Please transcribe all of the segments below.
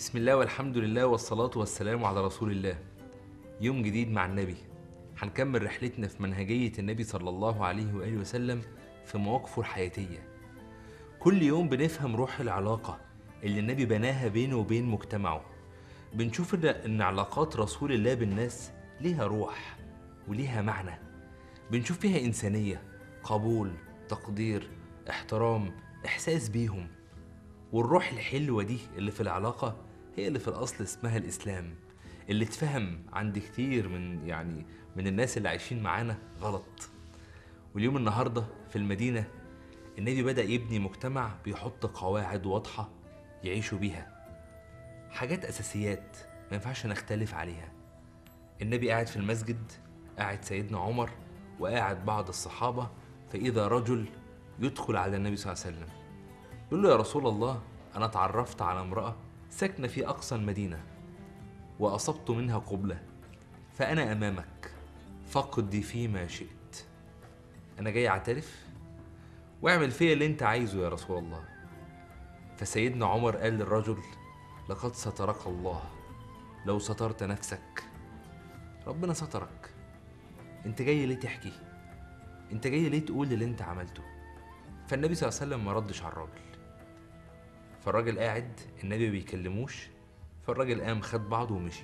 بسم الله والحمد لله والصلاة والسلام على رسول الله يوم جديد مع النبي هنكمل رحلتنا في منهجية النبي صلى الله عليه وآله وسلم في مواقفه الحياتية كل يوم بنفهم روح العلاقة اللي النبي بناها بينه وبين مجتمعه بنشوف إن- إن علاقات رسول الله بالناس ليها روح وليها معنى بنشوف فيها إنسانية قبول تقدير احترام إحساس بيهم والروح الحلوة دي اللي في العلاقة هي اللي في الأصل اسمها الإسلام اللي اتفهم عند كتير من يعني من الناس اللي عايشين معانا غلط واليوم النهاردة في المدينة النبي بدأ يبني مجتمع بيحط قواعد واضحة يعيشوا بيها حاجات أساسيات ما ينفعش نختلف عليها النبي قاعد في المسجد قاعد سيدنا عمر وقاعد بعض الصحابة فإذا رجل يدخل على النبي صلى الله عليه وسلم يقول له يا رسول الله أنا اتعرفت على امرأة ساكنة في أقصى المدينة وأصبت منها قبلة فأنا أمامك فقد فيما شئت أنا جاي أعترف واعمل فيا اللي أنت عايزه يا رسول الله فسيدنا عمر قال للرجل لقد سترك الله لو سترت نفسك ربنا سترك انت جاي ليه تحكي انت جاي ليه تقول اللي انت عملته فالنبي صلى الله عليه وسلم ما ردش على الراجل فالراجل قاعد النبي بيكلموش فالراجل قام خد بعضه ومشي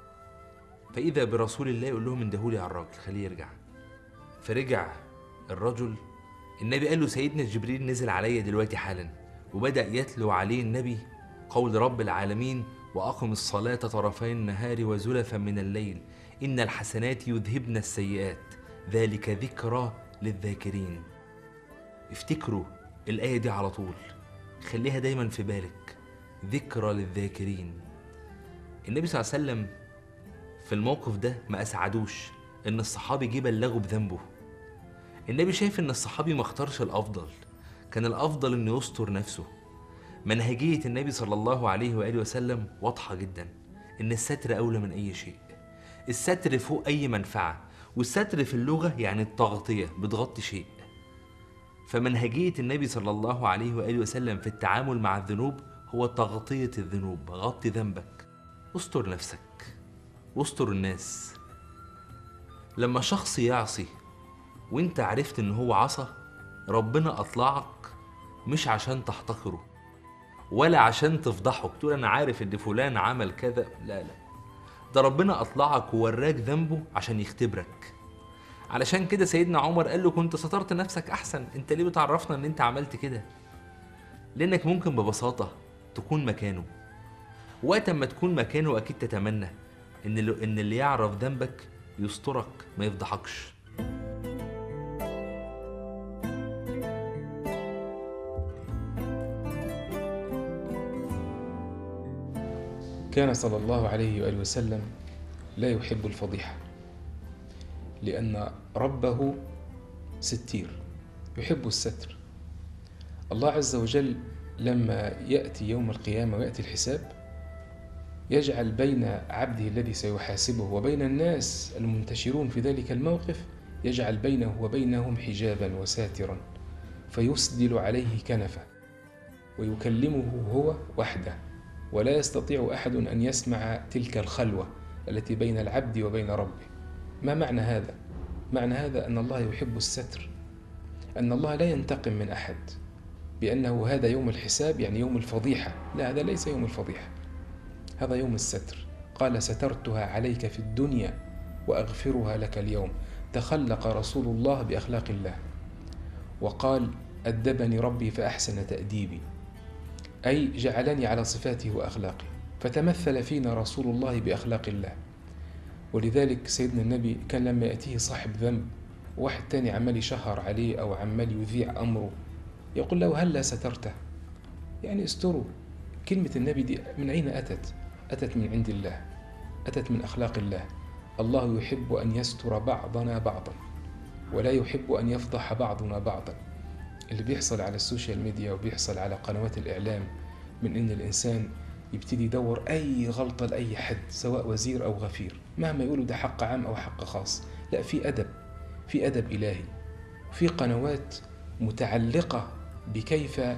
فإذا برسول الله يقول لهم اندهولي على الراجل خليه يرجع فرجع الرجل النبي قال له سيدنا جبريل نزل عليا دلوقتي حالا وبدأ يتلو عليه النبي قول رب العالمين وأقم الصلاة طرفي النهار وزلفا من الليل إن الحسنات يذهبن السيئات ذلك ذكرى للذاكرين افتكروا الآية دي على طول خليها دايما في بالك ذكرى للذاكرين النبي صلى الله عليه وسلم في الموقف ده ما أسعدوش إن الصحابي جه بلغه بذنبه النبي شايف إن الصحابي ما اختارش الأفضل كان الأفضل إنه يستر نفسه منهجية النبي صلى الله عليه وآله وسلم واضحة جدا إن الستر أولى من أي شيء الستر فوق أي منفعة والستر في اللغة يعني التغطية بتغطي شيء فمنهجية النبي صلى الله عليه وآله وسلم في التعامل مع الذنوب هو تغطية الذنوب غطي ذنبك استر نفسك واستر الناس لما شخص يعصي وانت عرفت ان هو عصى ربنا اطلعك مش عشان تحتقره ولا عشان تفضحه تقول انا عارف ان فلان عمل كذا لا لا ده ربنا اطلعك ووراك ذنبه عشان يختبرك علشان كده سيدنا عمر قال له كنت سترت نفسك احسن انت ليه بتعرفنا ان انت عملت كده لانك ممكن ببساطه تكون مكانه وقت ما تكون مكانه اكيد تتمنى ان اللي, ان اللي يعرف ذنبك يسترك ما يفضحكش كان صلى الله عليه وآله وسلم لا يحب الفضيحة لأن ربه ستير يحب الستر الله عز وجل لما يأتي يوم القيامة ويأتي الحساب يجعل بين عبده الذي سيحاسبه وبين الناس المنتشرون في ذلك الموقف يجعل بينه وبينهم حجابا وساترا فيسدل عليه كنفه ويكلمه هو وحده ولا يستطيع احد ان يسمع تلك الخلوه التي بين العبد وبين ربه ما معنى هذا معنى هذا ان الله يحب الستر ان الله لا ينتقم من احد بانه هذا يوم الحساب يعني يوم الفضيحه لا هذا ليس يوم الفضيحه هذا يوم الستر قال سترتها عليك في الدنيا واغفرها لك اليوم تخلق رسول الله باخلاق الله وقال ادبني ربي فاحسن تاديبي أي جعلني على صفاته وأخلاقه فتمثل فينا رسول الله بأخلاق الله ولذلك سيدنا النبي كان لما يأتيه صاحب ذنب واحد تاني عمال يشهر عليه أو عمال يذيع أمره يقول له هلا سترته يعني استروا كلمة النبي دي من أين أتت؟ أتت من عند الله أتت من أخلاق الله الله يحب أن يستر بعضنا بعضا ولا يحب أن يفضح بعضنا بعضا اللي بيحصل على السوشيال ميديا وبيحصل على قنوات الإعلام من إن الإنسان يبتدي يدور أي غلطة لأي حد سواء وزير أو غفير مهما يقولوا ده حق عام أو حق خاص لا في أدب في أدب إلهي في قنوات متعلقة بكيف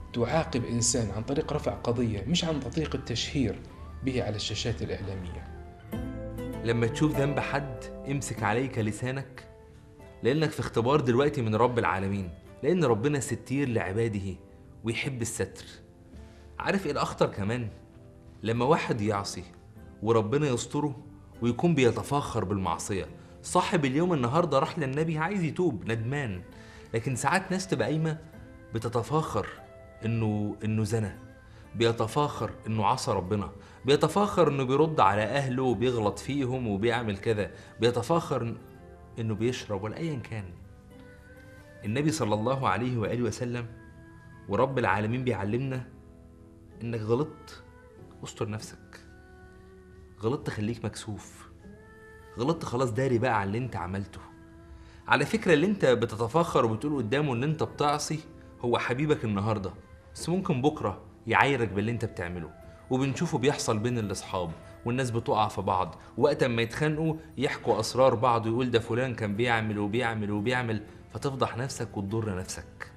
تعاقب إنسان عن طريق رفع قضية مش عن طريق التشهير به على الشاشات الإعلامية لما تشوف ذنب حد امسك عليك لسانك لانك في اختبار دلوقتي من رب العالمين لان ربنا ستير لعباده ويحب الستر عارف ايه الاخطر كمان لما واحد يعصي وربنا يستره ويكون بيتفاخر بالمعصيه صاحب اليوم النهارده راح للنبي عايز يتوب ندمان لكن ساعات ناس تبقى قايمه بتتفاخر انه انه زنى بيتفاخر انه عصى ربنا بيتفاخر انه بيرد على اهله وبيغلط فيهم وبيعمل كذا بيتفاخر انه بيشرب ولا ايا كان النبي صلى الله عليه واله وسلم ورب العالمين بيعلمنا انك غلطت استر نفسك غلطت خليك مكسوف غلطت خلاص داري بقى على اللي انت عملته على فكرة اللي انت بتتفاخر وبتقول قدامه ان انت بتعصي هو حبيبك النهاردة بس ممكن بكرة يعايرك باللي انت بتعمله وبنشوفه بيحصل بين الاصحاب والناس بتقع في بعض وقت ما يتخانقوا يحكوا اسرار بعض ويقول ده فلان كان بيعمل وبيعمل وبيعمل فتفضح نفسك وتضر نفسك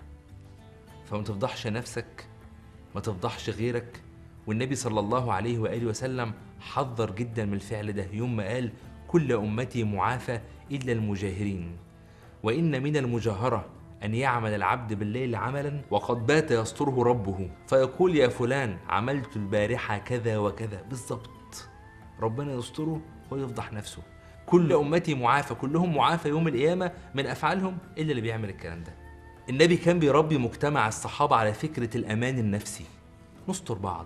فما تفضحش نفسك ما تفضحش غيرك والنبي صلى الله عليه واله وسلم حذر جدا من الفعل ده يوم ما قال كل امتي معافى الا المجاهرين وان من المجاهره ان يعمل العبد بالليل عملا وقد بات يستره ربه فيقول يا فلان عملت البارحه كذا وكذا بالظبط ربنا يستره ويفضح نفسه كل امتي معافى كلهم معافى يوم القيامه من افعالهم الا اللي بيعمل الكلام ده النبي كان بيربي مجتمع الصحابه على فكره الامان النفسي نستر بعض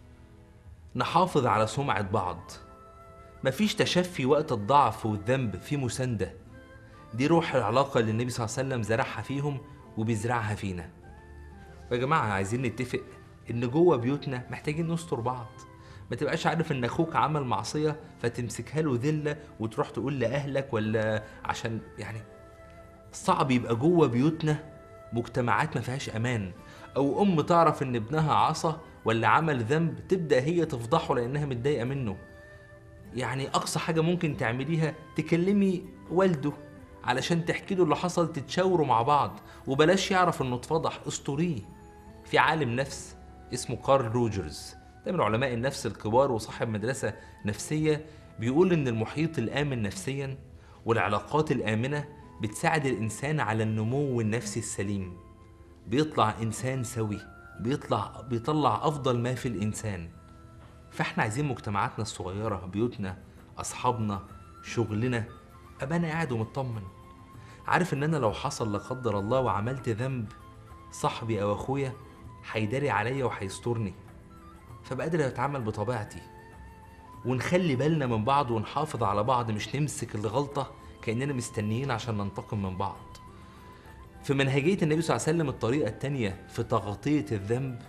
نحافظ على سمعة بعض مفيش تشفي وقت الضعف والذنب في مساندة دي روح العلاقة اللي النبي صلى الله عليه وسلم زرعها فيهم وبيزرعها فينا يا جماعة عايزين نتفق إن جوه بيوتنا محتاجين نستر بعض ما تبقاش عارف إن أخوك عمل معصية فتمسكها له ذلة وتروح تقول لأهلك ولا عشان يعني صعب يبقى جوه بيوتنا مجتمعات ما فيهاش امان او ام تعرف ان ابنها عصى ولا عمل ذنب تبدا هي تفضحه لانها متضايقه منه يعني اقصى حاجه ممكن تعمليها تكلمي والده علشان تحكي له اللي حصل تتشاوروا مع بعض وبلاش يعرف انه اتفضح استوريه في عالم نفس اسمه كارل روجرز ده من علماء النفس الكبار وصاحب مدرسه نفسيه بيقول ان المحيط الامن نفسيا والعلاقات الامنه بتساعد الانسان على النمو النفسي السليم بيطلع انسان سوي بيطلع بيطلع افضل ما في الانسان فاحنا عايزين مجتمعاتنا الصغيره بيوتنا اصحابنا شغلنا ابقى انا قاعد ومطمن عارف ان انا لو حصل لا قدر الله وعملت ذنب صاحبي او اخويا هيداري عليا وهيسترني فبقى قادر اتعامل بطبيعتي ونخلي بالنا من بعض ونحافظ على بعض مش نمسك الغلطة كأننا مستنيين عشان ننتقم من بعض في منهجية النبي صلى الله عليه وسلم الطريقة التانية في تغطية الذنب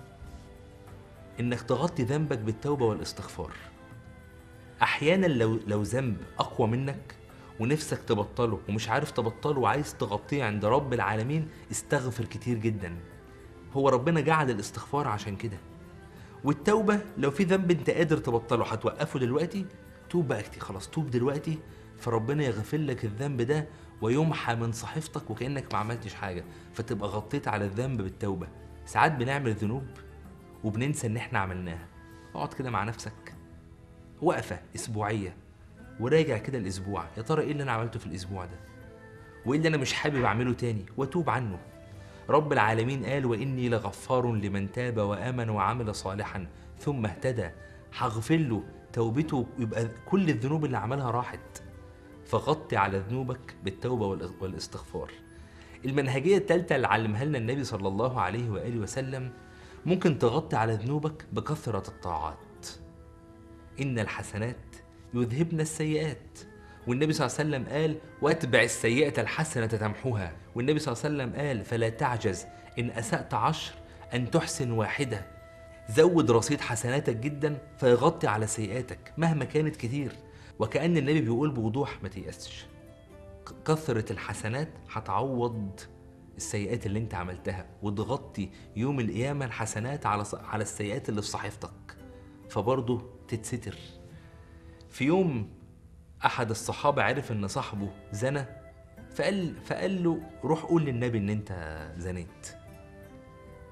إنك تغطي ذنبك بالتوبة والاستغفار أحيانا لو لو ذنب أقوى منك ونفسك تبطله ومش عارف تبطله وعايز تغطيه عند رب العالمين استغفر كتير جدا هو ربنا جعل الاستغفار عشان كده والتوبة لو في ذنب انت قادر تبطله هتوقفه دلوقتي توب بقى كتير خلاص توب دلوقتي فربنا يغفر لك الذنب ده ويمحى من صحيفتك وكأنك ما عملتش حاجة فتبقى غطيت على الذنب بالتوبة ساعات بنعمل ذنوب وبننسى ان احنا عملناها اقعد كده مع نفسك وقفة اسبوعية وراجع كده الاسبوع يا ترى ايه اللي انا عملته في الاسبوع ده وايه اللي انا مش حابب اعمله تاني واتوب عنه رب العالمين قال واني لغفار لمن تاب وامن وعمل صالحا ثم اهتدى هغفر له توبته يبقى كل الذنوب اللي عملها راحت فغطي على ذنوبك بالتوبه والإغ- والاستغفار المنهجيه الثالثه اللي علمها لنا النبي صلى الله عليه واله وسلم ممكن تغطي على ذنوبك بكثره الطاعات إن الحسنات يذهبن السيئات والنبي صلى الله عليه وسلم قال واتبع السيئة الحسنة تمحوها والنبي صلى الله عليه وسلم قال فلا تعجز إن أسأت عشر أن تحسن واحدة زود رصيد حسناتك جدا فيغطي على سيئاتك مهما كانت كتير وكأن النبي بيقول بوضوح ما تيأسش ك- كثرة الحسنات هتعوض السيئات اللي انت عملتها وتغطي يوم القيامة الحسنات على ص- على السيئات اللي في صحيفتك فبرضه تتستر في يوم احد الصحابه عرف ان صاحبه زنى فقال فقال له روح قول للنبي ان انت زنيت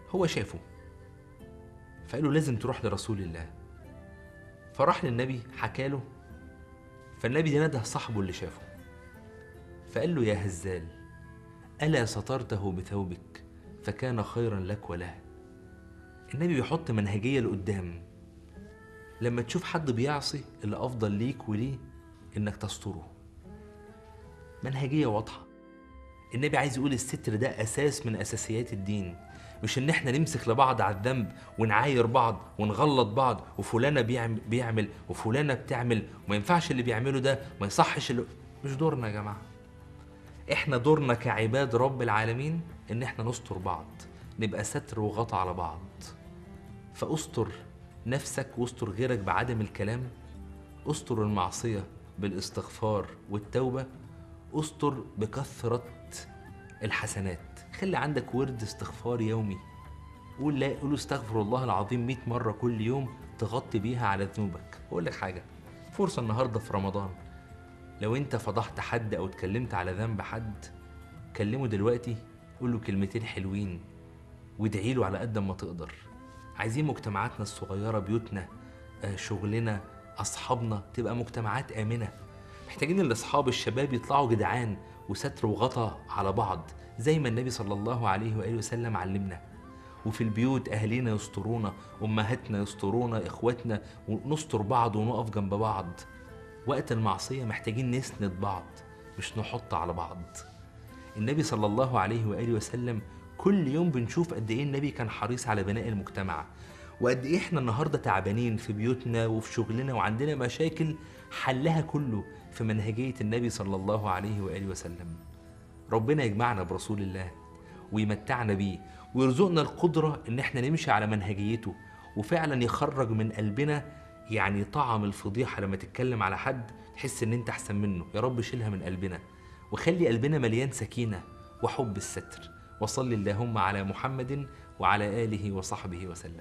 هو شافه فقال له لازم تروح لرسول الله فراح للنبي حكى له فالنبي نده صاحبه اللي شافه فقال له يا هزال ألا سترته بثوبك فكان خيرا لك وله النبي بيحط منهجية لقدام لما تشوف حد بيعصي اللي أفضل ليك وليه إنك تستره منهجية واضحة النبي عايز يقول الستر ده أساس من أساسيات الدين مش إن إحنا نمسك لبعض على الذنب ونعاير بعض ونغلط بعض وفلانة بيعمل, بيعمل وفلانة بتعمل وما ينفعش اللي بيعمله ده ما يصحش اللي مش دورنا يا جماعة إحنا دورنا كعباد رب العالمين إن إحنا نستر بعض نبقى ستر وغطى على بعض فاستر نفسك واستر غيرك بعدم الكلام استر المعصية بالاستغفار والتوبة استر بكثرة الحسنات خلي عندك ورد استغفار يومي قول لا قول استغفر الله العظيم 100 مرة كل يوم تغطي بيها على ذنوبك اقول لك حاجة فرصة النهاردة في رمضان لو انت فضحت حد او اتكلمت على ذنب حد كلمه دلوقتي قول له كلمتين حلوين وادعي له على قد ما تقدر عايزين مجتمعاتنا الصغيرة بيوتنا آه، شغلنا أصحابنا تبقى مجتمعات آمنة محتاجين الأصحاب الشباب يطلعوا جدعان وستر وغطى على بعض زي ما النبي صلى الله عليه وآله وسلم علمنا وفي البيوت أهالينا يسترونا أمهاتنا يسترونا إخواتنا ونستر بعض ونقف جنب بعض وقت المعصية محتاجين نسند بعض مش نحط على بعض النبي صلى الله عليه وآله وسلم كل يوم بنشوف قد إيه النبي كان حريص على بناء المجتمع وقد إيه إحنا النهاردة تعبانين في بيوتنا وفي شغلنا وعندنا مشاكل حلها كله في منهجية النبي صلى الله عليه وآله وسلم ربنا يجمعنا برسول الله ويمتعنا بيه ويرزقنا القدرة إن إحنا نمشي على منهجيته وفعلا يخرج من قلبنا يعني طعم الفضيحة لما تتكلم على حد تحس إن أنت أحسن منه يا رب شيلها من قلبنا وخلي قلبنا مليان سكينة وحب الستر وصل اللهم على محمد وعلى آله وصحبه وسلم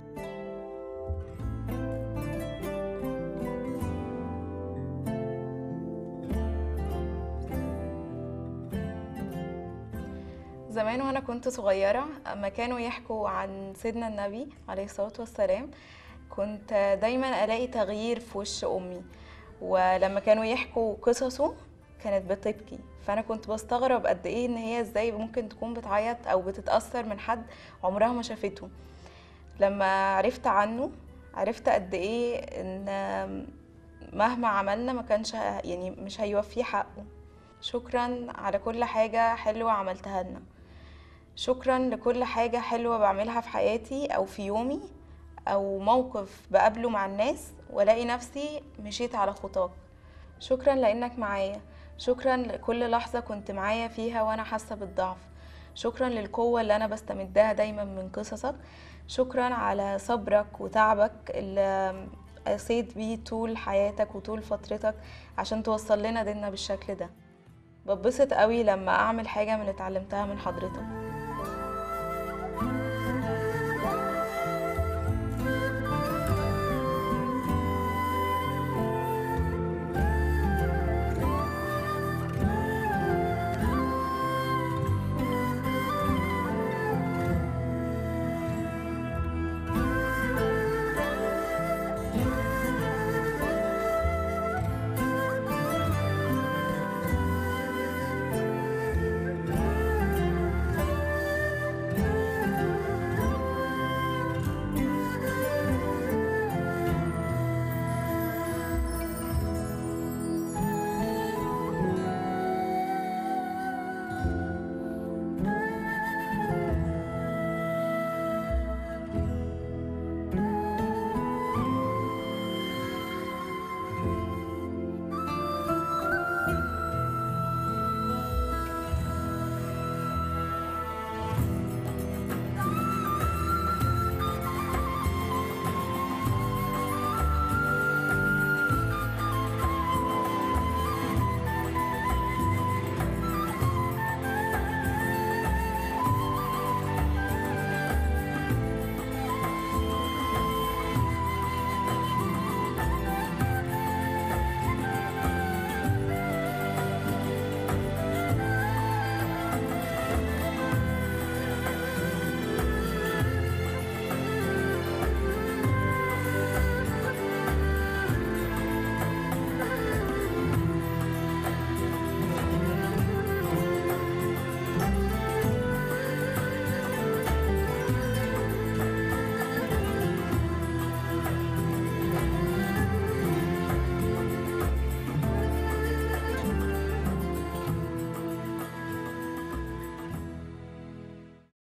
زمان وانا كنت صغيرة اما كانوا يحكوا عن سيدنا النبي عليه الصلاة والسلام كنت دايما الاقي تغيير في وش امي ولما كانوا يحكوا قصصه كانت بتبكي فانا كنت بستغرب قد ايه ان هي ازاي ممكن تكون بتعيط او بتتأثر من حد عمرها ما شافته لما عرفت عنه عرفت قد ايه ان مهما عملنا ما كانش يعني مش هيوفيه حقه شكرا على كل حاجة حلوة عملتها لنا شكرا لكل حاجة حلوة بعملها في حياتي أو في يومي أو موقف بقابله مع الناس والاقي نفسي مشيت على خطاك شكرا لأنك معايا شكرا لكل لحظة كنت معايا فيها وأنا حاسة بالضعف شكرا للقوة اللي أنا بستمدها دايما من قصصك شكرا على صبرك وتعبك اللي قسيت بيه طول حياتك وطول فترتك عشان توصل لنا ديننا بالشكل ده ببسط قوي لما اعمل حاجه من اللي اتعلمتها من حضرتك